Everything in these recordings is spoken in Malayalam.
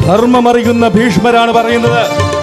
ധർമ്മമറിയുന്ന ഭീഷ്മരാണ് പറയുന്നത്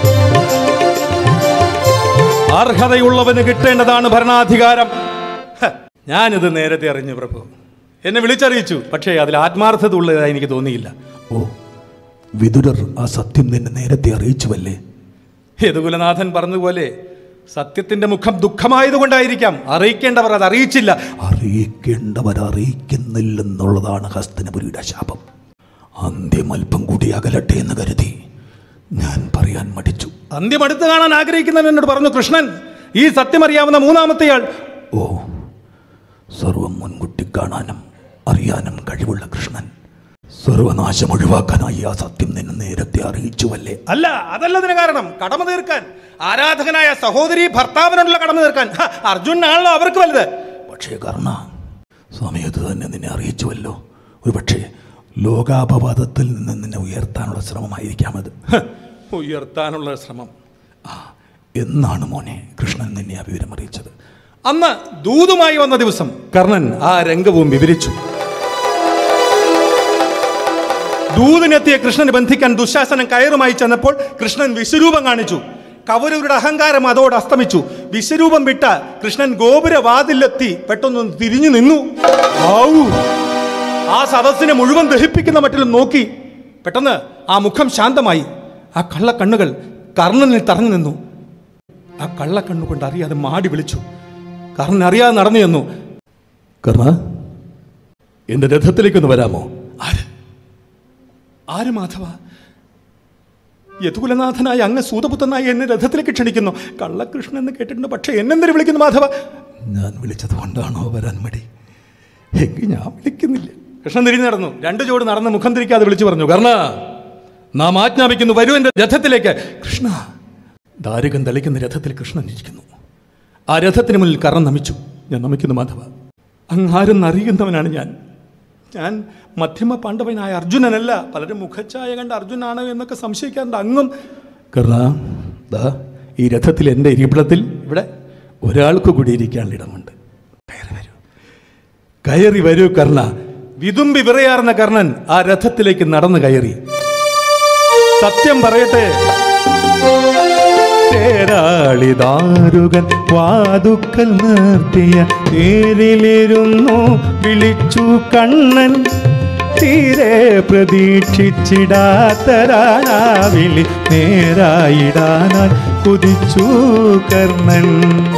അർഹതയുള്ളവന് കിട്ടേണ്ടതാണ് ഭരണാധികാരം ഹ, ഞാനിത് നേരത്തെ അറിഞ്ഞു പ്രഭു എന്നെ വിളിച്ചറിയിച്ചു പക്ഷേ അതിൽ ആത്മാർത്ഥത ഉള്ളതായി എനിക്ക് തോന്നിയില്ല ഓ വിതുരർ ആ സത്യം നിന്നെ നേരത്തെ അറിയിച്ചുവല്ലേ യദുകുലനാഥൻ പറഞ്ഞതുപോലെ സത്യത്തിന്റെ മുഖം ദുഃഖമായതുകൊണ്ടായിരിക്കാം അറിയിക്കേണ്ടവർ അത് അറിയിച്ചില്ല അറിയിക്കേണ്ടവർ അറിയിക്കുന്നില്ലെന്നുള്ളതാണ് ഹസ്തനപുരിയുടെ ശാപം അന്ത്യം അല്പം കൂടി അകലട്ടെ എന്ന് കരുതി ഞാൻ പറയാൻ മടിച്ചു അന്ത്യം അടുത്ത് കാണാൻ ആഗ്രഹിക്കുന്നവൻ എന്നോട് പറഞ്ഞു കൃഷ്ണൻ ഈ സത്യം അറിയാവുന്ന മൂന്നാമത്തെയാൾ ഓ സർവം മുൻകൂട്ടി കാണാനും അറിയാനും കഴിവുള്ള കൃഷ്ണൻ സർവനാശം ഒഴിവാക്കാനായി ആ സത്യം നിന്നെ നേരത്തെ അറിയിച്ചുവല്ലേ അല്ല അതല്ല അതിന് കാരണം കടമ തീർക്കാൻ ആരാധകനായ സഹോദരി ഭർത്താവിനോടുള്ള കടമ തീർക്കാൻ ഹ, അർജുനാണല്ലോ അവർക്ക് വലുത് പക്ഷേ കർണ സമയത്ത് തന്നെ നിന്നെ അറിയിച്ചുവല്ലോ ഒരുപക്ഷെ ലോകാപവാദത്തിൽ നിന്ന് നിന്നെ ഉയർത്താനുള്ള ശ്രമമായിരിക്കാം അത് ഹ, ഉയർത്താനുള്ള ശ്രമം എന്നാണ് മോനെ കൃഷ്ണൻ നിന്നെ ആ വിവരം അറിയിച്ചത് അന്ന് ദൂതുമായി വന്ന ദിവസം കർണൻ ആ രംഗവും വിവരിച്ചു ദൂതിനെത്തിയ കൃഷ്ണനെ ബന്ധിക്കാൻ ദുശാസനം കയറുമായി ചെന്നപ്പോൾ കൃഷ്ണൻ വിശ്വരൂപം കാണിച്ചു കൗരവരുടെ അഹങ്കാരം അതോട് അസ്തമിച്ചു വിശ്വരൂപം വിട്ട കൃഷ്ണൻ ഗോപുരവാതിലെത്തി പെട്ടെന്ന് തിരിഞ്ഞു നിന്നു ഔ! ആ സദസ്സിനെ മുഴുവൻ ദഹിപ്പിക്കുന്ന മട്ടിലും നോക്കി പെട്ടെന്ന് ആ മുഖം ശാന്തമായി ആ കള്ളക്കണ്ണുകൾ കർണനിൽ തറഞ്ഞു നിന്നു ആ കള്ളക്കണ്ണുകൊണ്ട് അറിയാതെ മാടി വിളിച്ചു കർണൻ അറിയാതെ നടന്നു ചെന്നു കർണ എന്റെ രഥത്തിലേക്കൊന്ന് വരാമോ ആര് ആര് മാധവ യദുകുലനാഥനായ അങ്ങ് സൂതപുത്രനായി എന്നെ രഥത്തിലേക്ക് ക്ഷണിക്കുന്നു കള്ളകൃഷ്ണൻ എന്ന് കേട്ടിട്ടുണ്ട് പക്ഷെ എന്നെന്തിനു വിളിക്കുന്നു മാധവ ഞാൻ വിളിച്ചത് കൊണ്ടാണോ വരാൻ മടി എങ്കിൽ ഞാൻ വിളിക്കുന്നില്ല കൃഷ്ണൻ തിരിഞ്ഞു നടന്നു രണ്ട് ചോട് നടന്ന് മുഖം തിരിക്കാതെ വിളിച്ചു പറഞ്ഞു കർണ നാം ആജ്ഞാപിക്കുന്നു വരൂ എന്റെ രഥത്തിലേക്ക് കൃഷ്ണ ദാരുകം തെളിക്കുന്ന രഥത്തിൽ കൃഷ്ണൻ ഇരിക്കുന്നു ആ രഥത്തിന് മുന്നിൽ കർണൻ നമിച്ചു ഞാൻ നമിക്കുന്നു മാധവ അങ്ങാരും അറിയുന്നവനാണ് ഞാൻ ഞാൻ മധ്യമ പാണ്ഡവനായ അർജുനനല്ല പലരും മുഖച്ഛായ കണ്ട അർജുനാണ് എന്നൊക്കെ സംശയിക്കാറുണ്ട് അങ്ങും കർണ ദാ ഈ രഥത്തിൽ എൻ്റെ ഇരിപ്പിടത്തിൽ ഇവിടെ ഒരാൾക്ക് കൂടി ഇരിക്കാനുള്ള ഇടമുണ്ട് കയറി വരൂ കയറി വരൂ കർണ വിതുമ്പി വിറയാർന്ന കർണൻ ആ രഥത്തിലേക്ക് നടന്നു കയറി സത്യം പറയട്ടെ തേരാളിദാരുകൻ വാതുക്കൽ നിർത്തിയ തേരിലിരുന്നു വിളിച്ചു കണ്ണൻ തീരെ പ്രതീക്ഷിച്ചിടാത്തരാണാ വിളി നേരായിടാനായി കുതിച്ചു കർണൻ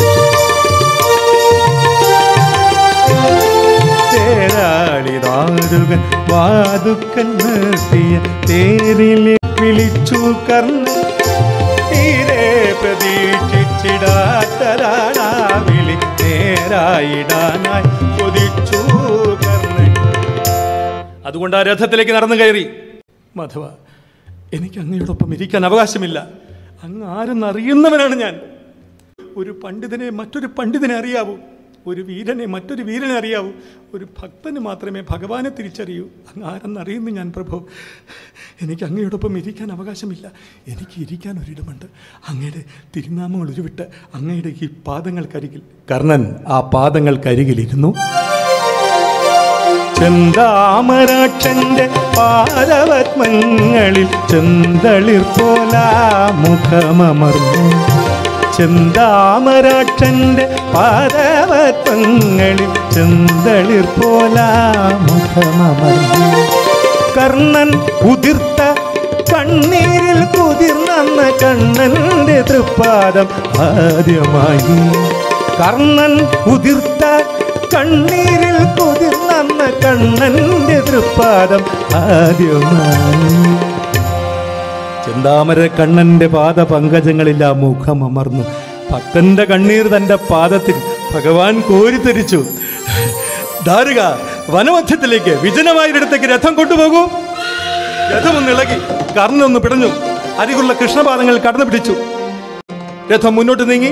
തേരാളിദാരുകൻ വാതുക്കൽ നിർത്തിയ തേരിലെ വിളിച്ചു കർണൻ തീരെ പ്രതീക്ഷിച്ചിടാത്തരാണാ വിളി നേരായിടാനായി കൊതിച്ചു കർണൻ അതുകൊണ്ട് ആ രഥത്തിലേക്ക് നടന്നു കയറി മാധവ എനിക്ക് അങ്ങയോടൊപ്പം ഇരിക്കാൻ അവകാശമില്ല അങ്ങ് ആരെന്നറിയുന്നവനാണ് ഞാൻ ഒരു പണ്ഡിതനെ മറ്റൊരു പണ്ഡിതനെ അറിയാവൂ ഒരു വീരനെ മറ്റൊരു വീരനെ അറിയാവൂ ഒരു ഭക്തന് മാത്രമേ ഭഗവാനെ തിരിച്ചറിയൂ അങ്ങ് ആരെന്നറിയുന്നു ഞാൻ പ്രഭു എനിക്ക് അങ്ങയോടൊപ്പം ഇരിക്കാൻ അവകാശമില്ല എനിക്ക് ഇരിക്കാൻ ഒരിടമുണ്ട് അങ്ങയുടെ തിരുനാമങ്ങൾ ഉരുവിട്ട് അങ്ങയുടെ ഈ പാദങ്ങൾക്കരികിൽ കർണൻ ആ പാദങ്ങൾക്കരികിലിരുന്നു ചെന്താമരാക്ഷന്റെ പാദപത്മങ്ങളിൽ ചെന്തളിർ പോലാ മുഖമമർന്നു ചെന്താമരാക്ഷന്റെ പാദപത്മങ്ങളിൽ ചെന്തളിർ പോലാ മുഖമമർന്നു കർണൻ ഉതിർത്ത കണ്ണീരിൽ കുതിർന്ന കണ്ണന്റെ തൃപ്പാദം ആദ്യമായി കർണൻ ഉതിർത്ത കണ്ണീരിൽ കുതിർന്ന കണ്ണന്റെ തൃപ്പാദം ആദ്യമായി ചെന്താമര കണ്ണന്റെ പാദ പങ്കജങ്ങളിൽ ആ മുഖം അമർന്നു ഭക്തന്റെ കണ്ണീർ തന്റെ പാദത്തിൽ ഭഗവാൻ കോരിത്തരിച്ചു ധാരുക വനമധ്യത്തിലേക്ക് വിജനമായൊരിടത്തേക്ക് രഥം കൊണ്ടുപോകൂ രഥമൊന്ന് ഇളകി കർണൊന്ന് പിടഞ്ഞു അരികുള്ള കൃഷ്ണപാദങ്ങൾ കടന്നു പിടിച്ചു രഥം മുന്നോട്ട് നീങ്ങി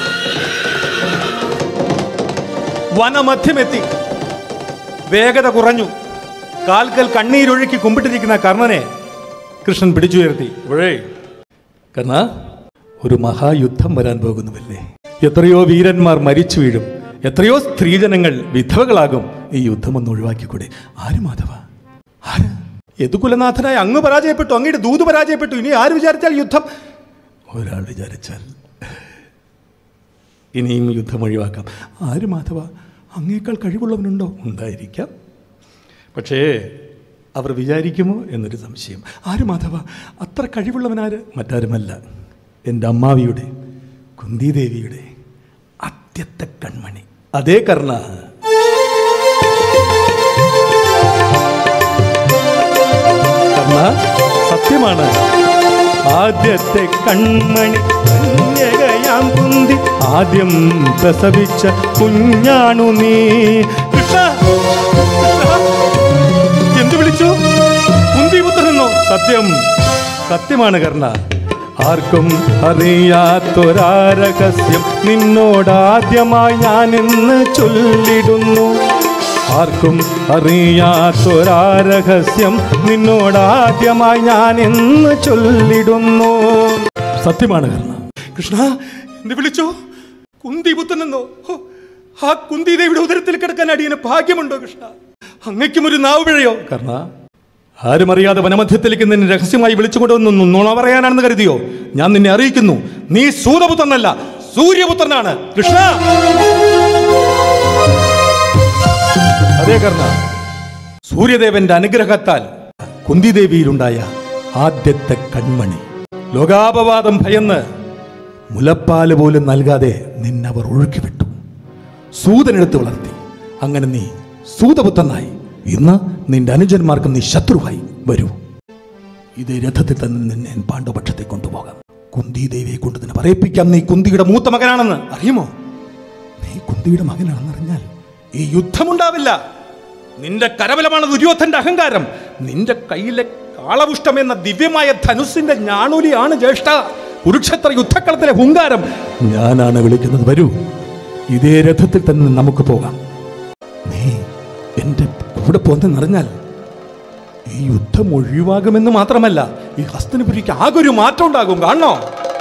വനമധ്യമെത്തി വേഗത കുറഞ്ഞു കാൽക്കൽ കണ്ണീരൊഴുക്കി കുമ്പിട്ടിരിക്കുന്ന കർണനെ കൃഷ്ണൻ പിടിച്ചുയർത്തി ഇപ്പോഴേ കർണ ഒരു മഹായുദ്ധം വരാൻ പോകുന്നുവല്ലേ എത്രയോ വീരന്മാർ മരിച്ചു വീഴും എത്രയോ സ്ത്രീജനങ്ങൾ വിധവകളാകും ഈ യുദ്ധം ഒന്ന് ഒഴിവാക്കിക്കൂടെ ആര് മാധവ ആര് യദുകുലനാഥനായ അങ്ങ് പരാജയപ്പെട്ടു അങ്ങയുടെ ദൂത് പരാജയപ്പെട്ടു ഇനി ആര് വിചാരിച്ചാൽ യുദ്ധം ഒരാൾ വിചാരിച്ചാൽ ഇനിയും യുദ്ധം ഒഴിവാക്കാം ആര് മാധവ അങ്ങേക്കാൾ കഴിവുള്ളവനുണ്ടോ ഉണ്ടായിരിക്കാം പക്ഷേ അവർ വിചാരിക്കുമോ എന്നൊരു സംശയം ആര് മാധവ അത്ര കഴിവുള്ളവനാര് മറ്റാരുമല്ല എൻ്റെ അമ്മാവിയുടെ കുന്തിദേവിയുടെ ആദ്യത്തെ കൺമണി അതേ കർണ കർണ സത്യമാണ് ആദ്യത്തെ കൺമണി കന്യകയാം കുന്തി ആദ്യം പ്രസവിച്ച കുഞ്ഞാണു നീ കൃഷ്ണ കൃഷ്ണ, എന്തു വിളിച്ചു കുന്തിപുത്രനെന്നോ സത്യം സത്യമാണ് കർണ ആർക്കും അറിയാത്തൊരാരഹസ്യം നിന്നോടാദ്യമായി ഞാൻ ഇന്ന് ചൊല്ലിടുന്നു ആർക്കും അറിയാത്തൊരാരഹസ്യം നിന്നോടാദ്യമായി ഞാൻ ഇന്ന് ചൊല്ലിടുന്നു സത്യമാണ് കർണ കൃഷ്ണ എന്ത് വിളിച്ചു കുന്തിപുത്രനെന്നോ ഹോ, ആ കുന്തിദേവിയുടെ ഉദരത്തിൽ കിടക്കാൻ അടിയന് ഭാഗ്യമുണ്ടോ കൃഷ്ണ അങ്ങയ്ക്കും ഒരു നാവ് പിഴയോ കർണ ആരും അറിയാതെ വനമധ്യത്തിലേക്ക് നിന്നെ രഹസ്യമായി വിളിച്ചുകൊണ്ടുവന്നു നുണ പറയാനാണെന്ന് കരുതിയോ ഞാൻ നിന്നെ അറിയിക്കുന്നു നീ സൂതപുത്രനല്ല സൂര്യപുത്രനാണ് കൃഷ്ണ അതേ കർണ സൂര്യദേവന്റെ അനുഗ്രഹത്താൽ കുന്തിദേവിയിലുണ്ടായ ആദ്യത്തെ കൺമണി ലോകാപവാദം ഭയന്ന് മുലപ്പാല് പോലും നൽകാതെ നിന്നവർ ഒഴുക്കിവിട്ടു സൂതനെടുത്ത് വളർത്തി അങ്ങനെ നീ സൂതപുത്രനായി ഇന്ന് നിന്റെ അനുജന്മാർക്കും നീ ശത്രുവായി വരൂ ഇതേ രഥത്തിൽ തന്നെ നിന്നെ ഞാൻ പാണ്ഡവപക്ഷത്തെ കൊണ്ടുപോകാം കുന്തി ദേവിയെ കൊണ്ട് നിന്നെ പറയിപ്പിക്കാം നീ കുന്തിയുടെ മൂത്ത മകനാണെന്ന് അറിയുമോ നീ കുന്തിയുടെ മകനാണെന്ന് അറിഞ്ഞാൽ ഈ യുദ്ധമുണ്ടാവില്ല നിന്റെ കരബലമാണ് ദുര്യോധന്റെ അഹങ്കാരം നിന്റെ കയ്യിലെ കാളപുഷ്ടം എന്ന ദിവ്യമായ ധനുസിന്റെ ഞാണൂലിയാണ് ജ്യേഷ്ഠ കുരുക്ഷേത്ര യുദ്ധക്കളത്തിലെ ഹുങ്കാരം ഞാനാണ് വിളിക്കുന്നത് വരൂ ഇതേ രഥത്തിൽ തന്നെ നമുക്ക് പോകാം നീ എന്റെ കൂടെ പോന്നെന്നറിഞ്ഞാൽ ഈ യുദ്ധം ഒഴിവാകുമെന്ന് മാത്രമല്ല ഈ ഹസ്തനപുരിക്ക് ആകെ ഒരു മാറ്റം ഉണ്ടാകും കാണണോ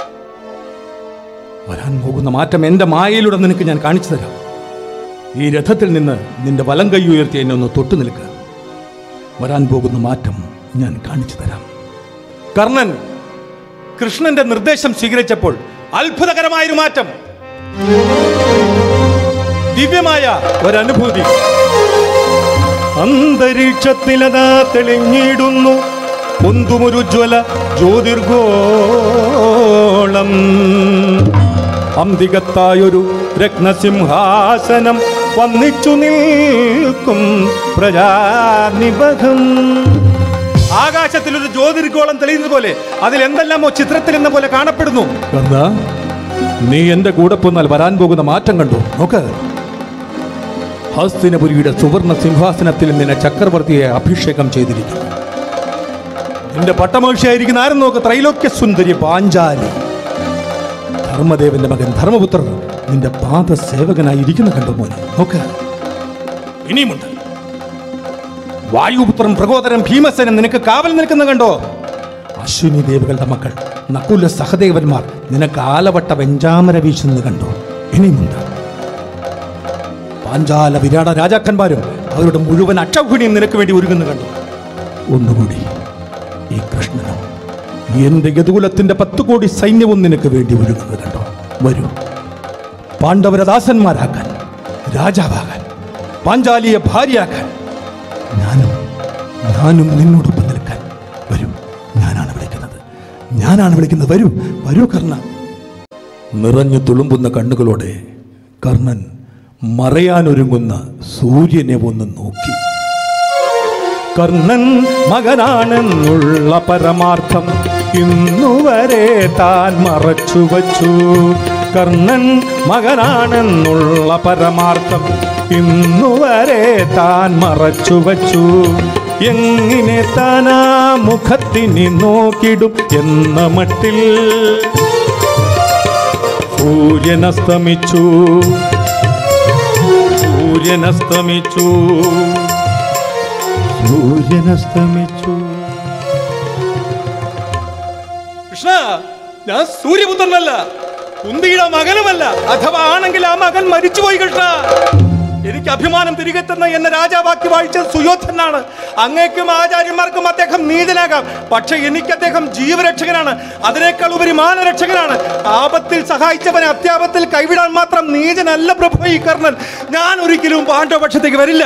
വരാൻ പോകുന്ന മാറ്റം എന്റെ മായയിലൂടെ നിനക്ക് ഞാൻ കാണിച്ചു തരാം ഈ രഥത്തിൽ നിന്ന് നിന്റെ വലം കൈ ഉയർത്തി എന്നെ ഒന്ന് തൊട്ടു നിൽക്കുക വരാൻ പോകുന്ന മാറ്റം ഞാൻ കാണിച്ചു തരാം കർണൻ കൃഷ്ണന്റെ നിർദ്ദേശം സ്വീകരിച്ചപ്പോൾ അത്ഭുതകരമായൊരു മാറ്റം ദിവ്യമായ ഒരനുഭൂതി അന്തരീക്ഷത്തിലതാ തെളിഞ്ഞിടുന്നു പൊന്തുമൊരുജ്വല ജ്യോതിർഗോളം അന്തികത്തായൊരു രത്നസിംഹാസനം വന്നിച്ചു നിൽക്കും പ്രജാനിബധം ആകാശത്തിൽ ഒരു ജ്യോതിർഗോളം തെളിയുന്നത് പോലെ അതിൽ എന്തെല്ലാമോ ചിത്രത്തിൽ എന്ന പോലെ കാണപ്പെടുന്നു നീ എന്റെ കൂടെ പോന്നാൽ വരാൻ പോകുന്ന മാറ്റം കണ്ടു നോക്ക് ഹസ്തിനപുരിയുടെ സുവർണ സിംഹാസനത്തിൽ നിന്നെ ചക്രവർത്തിയെ അഭിഷേകം ചെയ്തിരിക്കുന്നു നിന്റെ പട്ടമഹിഷിയായിരിക്കുന്ന ആരും നോക്ക് ത്രൈലോക്യ സുന്ദരി പാഞ്ചാലി ധർമ്മദേവന്റെ മകൻ ധർമ്മപുത്രർ നിന്റെ പാദസേവകനായി ഇരിക്കുന്ന കണ്ടു മോനെ നോക്ക് ഇനിയുമുണ്ട് വായുപുത്രൻ പ്രകോദരൻ ഭീമസേനൻ നിനക്ക് കാവൽ നിൽക്കുന്ന കണ്ടോ അശ്വിനി ദേവികളുടെ മക്കൾ നകുല സഹദേവന്മാർ നിനക്ക് ആലവട്ട വെഞ്ചാമര വീശുന്നത് കണ്ടോ ഇനിയുമുണ്ട് പാഞ്ചാല വിരാട രാജാക്കന്മാരും അവരുടെ മുഴുവൻ അക്ഷൗഹിണിയും നിനക്ക് വേണ്ടി ഒരുങ്ങുന്നു കണ്ടു ഒന്നുകൂടി ഈ കൃഷ്ണനും എന്റെ യദുകുലത്തിന്റെ പത്ത് കോടി സൈന്യവും നിനക്ക് വേണ്ടി ഒരുങ്ങുന്നത് കണ്ടോ വരൂ പാണ്ഡവരെ ദാസന്മാരാക്കാൻ രാജാവാകാൻ പാഞ്ചാലിയെ ഭാര്യയാക്കാൻ ഞാനും ഞാനും നിന്നോടൊപ്പം നിൽക്കാൻ വരൂ ഞാനാണ് വിളിക്കുന്നത് ഞാനാണ് വിളിക്കുന്നത് വരൂ വരൂ കർണ നിറഞ്ഞു തുളുമ്പുന്ന കണ്ണുകളോടെ കർണൻ മറയാനൊരുങ്ങുന്ന സൂര്യനെ ഒന്ന് നോക്കി കർണൻ മകനാണെന്നുള്ള പരമാർത്ഥം ഇന്നുവരെ താൻ മറച്ചു വച്ചു കർണൻ മകനാണെന്നുള്ള പരമാർത്ഥം ഇന്നുവരെ താൻ മറച്ചു വച്ചു എങ്ങനെ താനാ മുഖത്തിനി നോക്കിടും എന്ന മട്ടിൽ സൂര്യനസ്തമിച്ചു സൂര്യനസ്തമിച്ചു സൂര്യനസ്തമിച്ചു കൃഷ്ണ ഞാൻ സൂര്യപുത്രനല്ല കുന്തിയുടെ മകനുമല്ല അഥവാ ആണെങ്കിൽ ആ മകൻ മരിച്ചുപോയി കൃഷ്ണ എനിക്ക് അഭിമാനം തിരികെ തന്ന എന്നെ രാജാവാക്കി വാഴിച്ചത് സുയോധനാണ് അങ്ങേക്കും ആചാര്യന്മാർക്കും അദ്ദേഹം നീതനാകാം പക്ഷെ എനിക്ക് അദ്ദേഹം ജീവരക്ഷകനാണ് അതിനേക്കാൾ ഉപരി മാനരക്ഷകനാണ് ആപത്തിൽ സഹായിച്ചവനെ അത്യാപത്തിൽ കൈവിടാൻ മാത്രം നീചനല്ല പ്രഭു ഈ കർണൻ ഞാൻ ഒരിക്കലും പാണ്ഡവപക്ഷത്തേക്ക് വരില്ല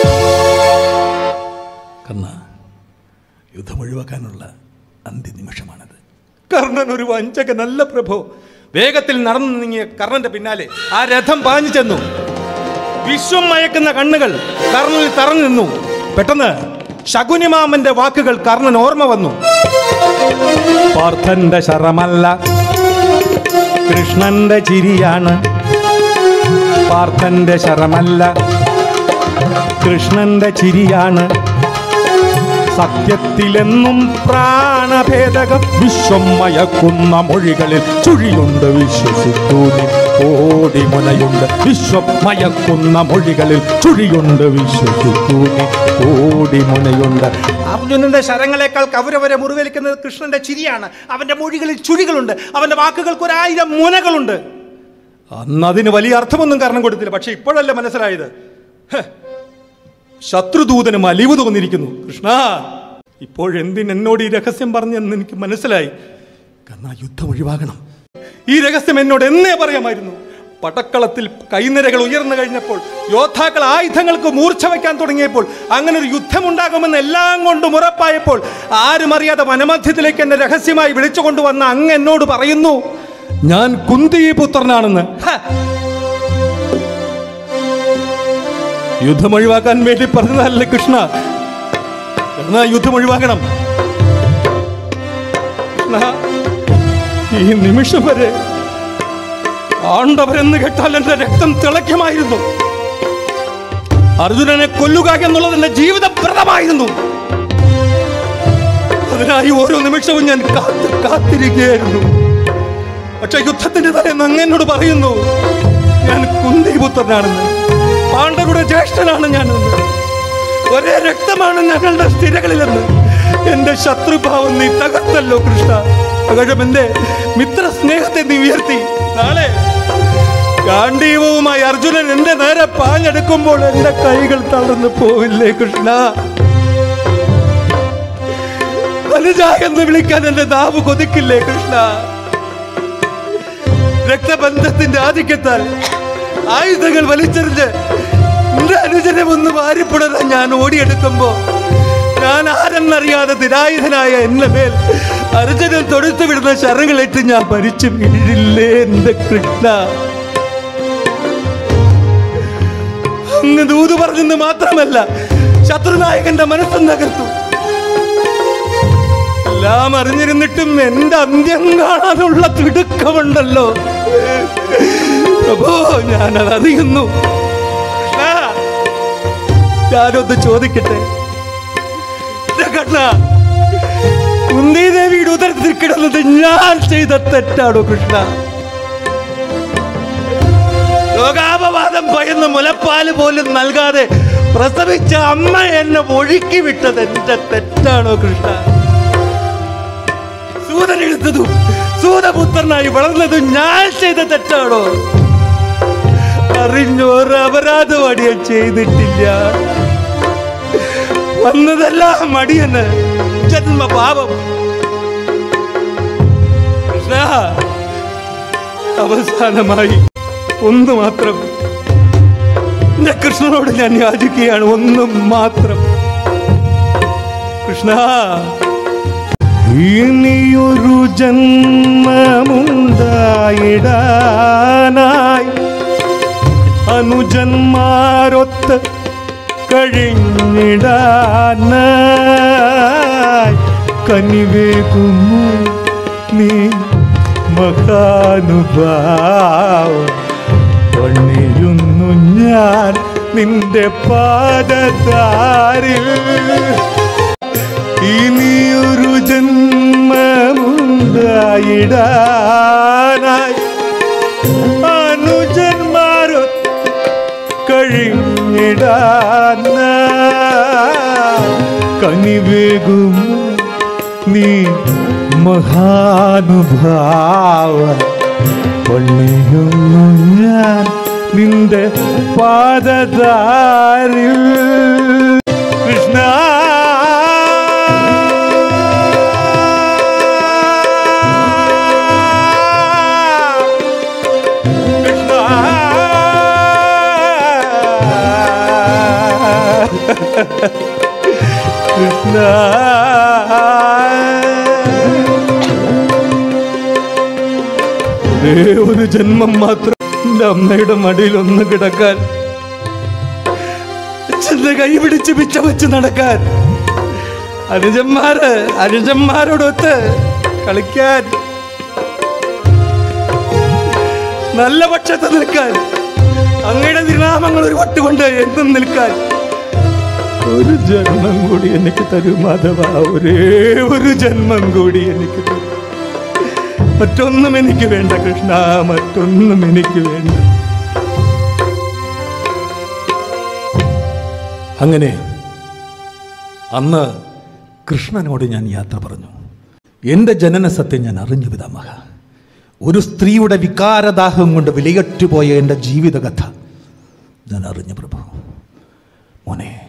കർണ യുദ്ധം ഒഴിവാക്കാനുള്ള അന്ത്യനിമിഷമാണത് കർണൻ ഒരു വഞ്ചകനല്ല പ്രഭു വേഗത്തിൽ നടന്നു നീങ്ങിയ കർണന്റെ പിന്നാലെ ആ രഥം പാഞ്ഞു ചെന്നു വിശ്വം മയക്കുന്ന കണ്ണുകൾ കർണനിൽ തറഞ്ഞു നിന്നു പെട്ടെന്ന് ശകുനിമാമന്റെ വാക്കുകൾ കർണൻ ഓർമ്മ വന്നു പാർത്ഥന്റെ ശരമല്ല കൃഷ്ണന്റെ ചിരിയാണ് പാർത്ഥന്റെ ശരമല്ല കൃഷ്ണന്റെ ചിരിയാണ് സത്യത്തിലെന്നും പ്രാണഭേദകം വിശ്വം മയക്കുന്ന മൊഴികളിൽ ചുഴിയുണ്ട് വിശ്വസിക്കൂനി ഓടി മുനയുണ്ട് വിശ്വം മയക്കുന്ന മൊഴികളിൽ ചുഴിയുണ്ട് വിശ്വസിക്കൂനി ഓടി മുനയുണ്ട് അർജുനന്റെ ശരങ്ങളെക്കാൾ കൗരവരെ മുറിവേൽക്കുന്നത് കൃഷ്ണന്റെ ചിരിയാണ് അവന്റെ മൊഴികളിൽ ചുഴികളുണ്ട് അവന്റെ വാക്കുകൾക്ക് ഒരായിരം മുനകളുണ്ട് അന്ന് അതിന് വലിയ അർത്ഥമൊന്നും കാരണം കൊടുത്തില്ല പക്ഷെ ഇപ്പോഴല്ലേ മനസ്സിലായത് ഹ്, ശത്രുദൂതനും അലിവ് തോന്നിയിരിക്കുന്നു കൃഷ്ണ ഇപ്പോഴെന്തിന് എന്നോട് ഈ രഹസ്യം പറഞ്ഞെന്ന് എനിക്ക് മനസ്സിലായി കാരണം ആ യുദ്ധം ഒഴിവാകണം ഈ രഹസ്യം എന്നോട് എന്നേ പറയാമായിരുന്നു പടക്കളത്തിൽ കൈനിരകൾ ഉയർന്നു കഴിഞ്ഞപ്പോൾ യോദ്ധാക്കൾ ആയുധങ്ങൾക്ക് മൂർച്ച വയ്ക്കാൻ തുടങ്ങിയപ്പോൾ അങ്ങനെ ഒരു യുദ്ധമുണ്ടാകുമെന്ന് എല്ലാം കൊണ്ടും ഉറപ്പായപ്പോൾ ആരും അറിയാതെ വനമധ്യത്തിലേക്ക് എന്നെ രഹസ്യമായി വിളിച്ചു കൊണ്ടുവന്ന അങ്ങ് എന്നോട് പറയുന്നു ഞാൻ കുന്തി പുത്രനാണെന്ന് ഹ! യുദ്ധം ഒഴിവാക്കാൻ വേണ്ടി പറഞ്ഞതല്ലേ കൃഷ്ണ എന്നാ യുദ്ധം ഒഴിവാക്കണം കൃഷ്ണ ഈ നിമിഷം വരെ ആണ്ടവരെന്ന് കേട്ടാൽ എന്റെ രക്തം തിളയ്ക്കുമായിരുന്നു അർജുനനെ കൊല്ലുക എന്നുള്ളത് എന്റെ ജീവിതപ്രദമായിരുന്നു അതിനായി ഓരോ നിമിഷവും ഞാൻ കാത്ത് കാത്തിരിക്കുകയായിരുന്നു പക്ഷെ യുദ്ധത്തിന്റെ തലേന്ന് അങ്ങ് എന്നോട് പറയുന്നു ഞാൻ കുന്തിപുത്രനാണെന്ന് പാണ്ഡവരുടെ ജ്യേഷ്ഠനാണ് ഞാനെന്ന് ഒരേ രക്തമാണ് ഞങ്ങളുടെ സ്ഥിരകളിലെന്ന് എന്റെ ശത്രുഭാവം നീ തകർത്തല്ലോ കൃഷ്ണ പകരം എന്റെ മിത്ര സ്നേഹത്തെ നീ ഉയർത്തി നാളെ ഗാന്ധീവവുമായി അർജുനൻ എന്റെ നേരെ പാഞ്ഞെടുക്കുമ്പോൾ എന്റെ കൈകൾ തളർന്നു പോവില്ലേ കൃഷ്ണ അനുജ എന്ന് വിളിക്കാൻ എന്റെ നാവ് കൊതിക്കില്ലേ കൃഷ്ണ രക്തബന്ധത്തിന്റെ ആധിക്യത്താൽ ആയുധങ്ങൾ വലിച്ചെറിഞ്ഞ് എന്റെ അനുജനെ ഒന്ന് വാരിപ്പുണരാൻ ഞാൻ ഓടിയെടുക്കുമ്പോ ഞാൻ ആരെന്നറിയാതെ നിരായുധനായ എന്റെ മേൽ അർജുനൻ തൊടുത്തു വിടുന്ന ശരങ്ങളിട്ട് ഞാൻ മരിച്ചു വീഴില്ലേ എന്റെ കൃഷ്ണ അങ്ങ് ദൂത് പറഞ്ഞെന്ന് മാത്രമല്ല ശത്രുനായകന്റെ മനസ്സും തകർത്തു എല്ലാം അറിഞ്ഞിരുന്നിട്ടും എന്റെ അന്ത്യം കാണാനുള്ള തിടുക്കമുണ്ടല്ലോ പ്രഭോ ഞാനത് അറിയുന്നു കൃഷ്ണ, ഞാനൊന്ന് ചോദിക്കട്ടെ എന്റെ കണ്ണ കുന്തി ദേവിയുടെ ഉദരത്തിൽ കിടന്നത് ഞാൻ ചെയ്ത തെറ്റാണോ കൃഷ്ണ ലോകാപവാദം ഭയന്ന് മുലപ്പാല് പോലും നൽകാതെ പ്രസവിച്ച അമ്മ എന്നെ ഒഴുക്കി വിട്ടത് എന്റെ തെറ്റാണോ കൃഷ്ണ സൂതൻ എടുത്തതും സൂതപുത്രനായി വളർന്നതും ഞാൻ ചെയ്ത തെറ്റാണോ അറിഞ്ഞോ ഒരു അപരാധം അടിയൻ ചെയ്തിട്ടില്ല വന്നതെല്ലാം അടിയന് ജന്മപാപം കൃഷ്ണ അവസാനമായി ഒന്ന് മാത്രം എന്റെ കൃഷ്ണനോട് ഞാൻ യാചിക്കുകയാണ് ഒന്നും മാത്രം കൃഷ്ണ ഇനിയൊരു ജന്മമുണ്ടായിടാനായി അനുജന്മാരൊത്ത് കഴിഞ്ഞിടാനായി കനിവേകുന്നു നീ മഹാനുഭാവം പണിയുന്നു ഞാൻ നിന്റെ പാദത്താരിൽ ഇനിയൊരു ജന്മമുണ്ടായിടാനായി അനുജന്മാരൊ കഴിഞ്ഞിടാന കനിവേകും നീ മഹാനുഭാവ പണിയുന്നു ഞാൻ നിന്റെ പാദതാരിൽ കൃഷ്ണ കൃഷ്ണ കൃഷ്ണ ഒരേ ഒരു ജന്മം മാത്രം എന്റെ അമ്മയുടെ മടിയിൽ ഒന്ന് കിടക്കാൻ അച്ഛന്റെ കൈ പിടിച്ച് പിച്ച വെച്ച് നടക്കാൻ അനുജന്മാര് അനുജന്മാരോടൊത്ത് കളിക്കാൻ നല്ല പക്ഷത്ത് നിൽക്കാൻ അങ്ങയുടെ തിരുനാമങ്ങൾ ഒരു വട്ടുകൊണ്ട് എന്നും നിൽക്കാൻ ഒരു ജന്മം കൂടി എനിക്ക് തരൂ മാധവ ഒരേ ഒരു ജന്മം കൂടി എനിക്ക് തരൂ മറ്റൊന്നും എനിക്ക് വേണ്ട കൃഷ്ണ മറ്റൊന്നും എനിക്ക് വേണ്ട അങ്ങനെ അന്ന് കൃഷ്ണനോട് ഞാൻ യാത്ര പറഞ്ഞു എൻ്റെ ജനന സത്യം ഞാൻ അറിഞ്ഞു പിതാമഹ ഒരു സ്ത്രീയുടെ വികാരദാഹം കൊണ്ട് വിലയറ്റുപോയ എൻ്റെ ജീവിതകഥ ഞാൻ അറിഞ്ഞു പ്രഭു മോനെ